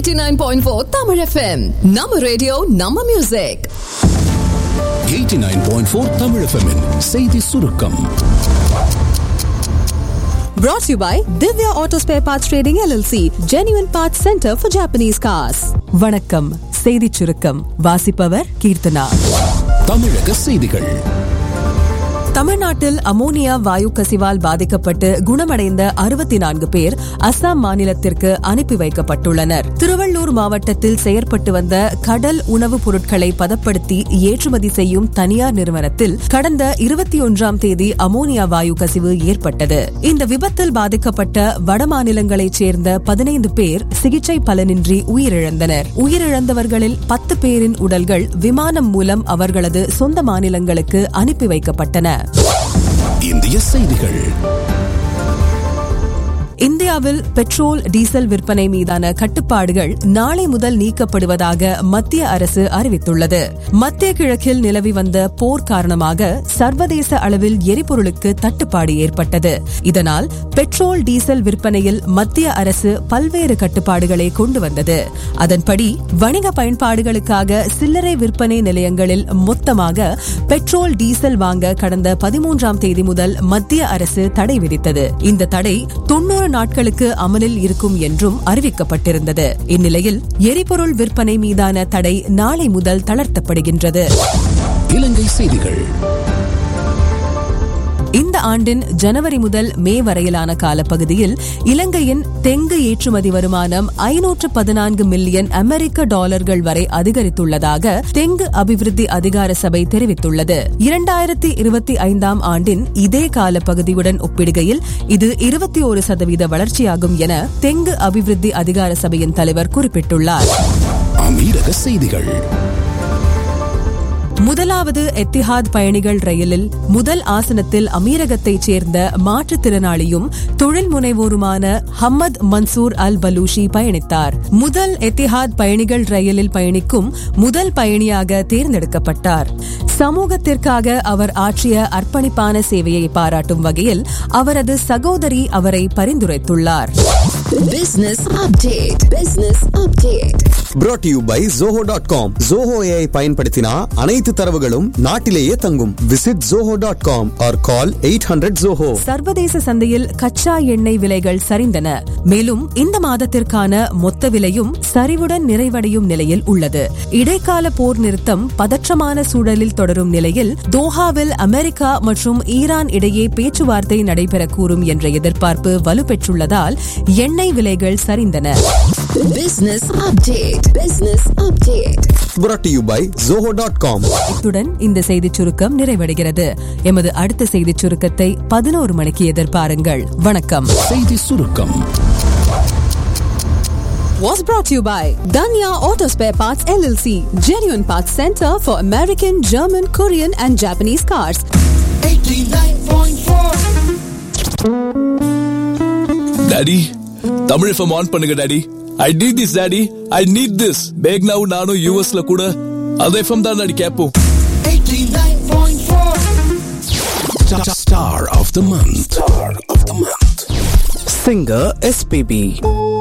89.4 Tamil FM நம்ம radio நம்ம music 89.4 Tamil FM -இன் செய்தி சுருக்கம் brought to you by Divya Auto Spare Parts Trading LLC Genuine Parts Center for Japanese Cars வணக்கம் செய்திச் சுருக்கம் வாசிப்பவர் கீர்த்தனா தமிழக செய்திகள் தமிழ்நாட்டில் அமோனியா வாயு கசிவால் பாதிக்கப்பட்டு குணமடைந்த அறுபத்தி நான்கு பேர் அஸ்ஸாம் மாநிலத்திற்கு அனுப்பி வைக்கப்பட்டுள்ளனர் திருவள்ளூர் மாவட்டத்தில் செயற்பட்டு வந்த கடல் உணவுப் பொருட்களை பதப்படுத்தி ஏற்றுமதி செய்யும் தனியார் நிறுவனத்தில் கடந்த இருபத்தி ஒன்றாம் தேதி அமோனியா வாயு கசிவு ஏற்பட்டது இந்த விபத்தில் பாதிக்கப்பட்ட வடமாநிலங்களைச் சேர்ந்த பதினைந்து பேர் சிகிச்சை பலனின்றி உயிரிழந்தனர் உயிரிழந்தவர்களில் பத்து பேரின் உடல்கள் விமானம் மூலம் அவர்களது சொந்த மாநிலங்களுக்கு அனுப்பி வைக்கப்பட்டன இந்திய செய்திகள் இந்தியாவில் பெட்ரோல் டீசல் விற்பனை மீதான கட்டுப்பாடுகள் நாளை முதல் நீக்கப்படுவதாக மத்திய அரசு அறிவித்துள்ளது மத்திய கிழக்கில் நிலவி வந்த போர் காரணமாக சர்வதேச அளவில் எரிபொருளுக்கு தட்டுப்பாடு ஏற்பட்டது இதனால் பெட்ரோல் டீசல் விற்பனையில் மத்திய அரசு பல்வேறு கட்டுப்பாடுகளை கொண்டு வந்தது அதன்படி வணிக பயன்பாடுகளுக்காக சில்லறை விற்பனை நிலையங்களில் மொத்தமாக பெட்ரோல் டீசல் வாங்க கடந்த பதிமூன்றாம் தேதி முதல் மத்திய அரசு தடை விதித்தது இந்த தடை தொன்னூறு நாட்களுக்கு அமலில் இருக்கும் என்றும் அறிவிக்கப்பட்டிருந்தது இந்நிலையில் எரிபொருள் விற்பனை மீதான தடை நாளை முதல் தளர்த்தப்படுகின்றது இலங்கை செய்திகள் இந்த ஆண்டின் ஜனவரி முதல் மே வரையிலான காலப்பகுதியில் இலங்கையின் தெங்கு ஏற்றுமதி வருமானம் ஐநூற்று பதினான்கு மில்லியன் அமெரிக்க டாலர்கள் வரை அதிகரித்துள்ளதாக தெங்கு அபிவிருத்தி அதிகார சபை தெரிவித்துள்ளது இரண்டாயிரத்தி இருபத்தி ஐந்தாம் ஆண்டின் இதே காலப்பகுதியுடன் ஒப்பிடுகையில் இது இருபத்தி ஒரு சதவீத வளர்ச்சியாகும் என தெங்கு அபிவிருத்தி அதிகார சபையின் தலைவர் குறிப்பிட்டுள்ளார் அமீரக செய்திகள் முதலாவது எத்திஹாத் பயணிகள் ரயிலில் முதல் ஆசனத்தில் அமீரகத்தைச் சேர்ந்த மாற்றுத்திறனாளியும் தொழில் முனைவோருமான ஹம்மத் மன்சூர் அல் பலூஷி பயணித்தார் முதல் எத்திஹாத் பயணிகள் ரயிலில் பயணிக்கும் முதல் பயணியாக தேர்ந்தெடுக்கப்பட்டார் சமூகத்திற்காக அவர் ஆற்றிய அர்ப்பணிப்பான சேவையை பாராட்டும் வகையில் அவரது சகோதரி அவரை பரிந்துரைத்துள்ளார் business update business update brought to you by zoho.com zoho ai பயன்படுத்தினா அனைத்து தரவுகளும் நாட்டிலேயே தங்கும் visit zoho.com or call 800 zoho சர்வதேச சந்தையில் கச்சா எண்ணெய் விலைகள் சரிந்தன மேலும் இந்த மாதத்திற்கான மொத்த விலையும் சரிவுடன் நிறைவடையும் நிலையில் உள்ளது இடைக்கால போர் நிறுத்தம் பதற்றமான சூழலில் தொடரும் நிலையில் தோஹாவில் அமெரிக்கா மற்றும் ஈரான் இடையே பேச்சுவார்த்தை நடைபெறக்கூடும் என்ற எதிர்பார்ப்பு வலுப்பெற்றுள்ளதால் எண்ணெய் விலைகள் சரிந்தன business update business update brought to you by zoho.com இத்துடன் இந்த செய்திச் சுருக்கம் நிறைவடைகிறது எமது அடுத்த செய்திச் சுருக்கத்தை பதினோரு மணிக்கு எதிர்பாருங்கள் வணக்கம் செய்தி சுருக்கம் was brought to you by Danya Auto Spare Parts LLC Genuine Parts Center for American German Korean and Japanese cars daddy Tamil FM on பண்ணுங்க daddy I need this daddy I need this பேக்னாவும் நானும் யூஎஸ்ல கூட அது FM தான் daddy கேட்போம் Star of the month. Star of the month. singer SPB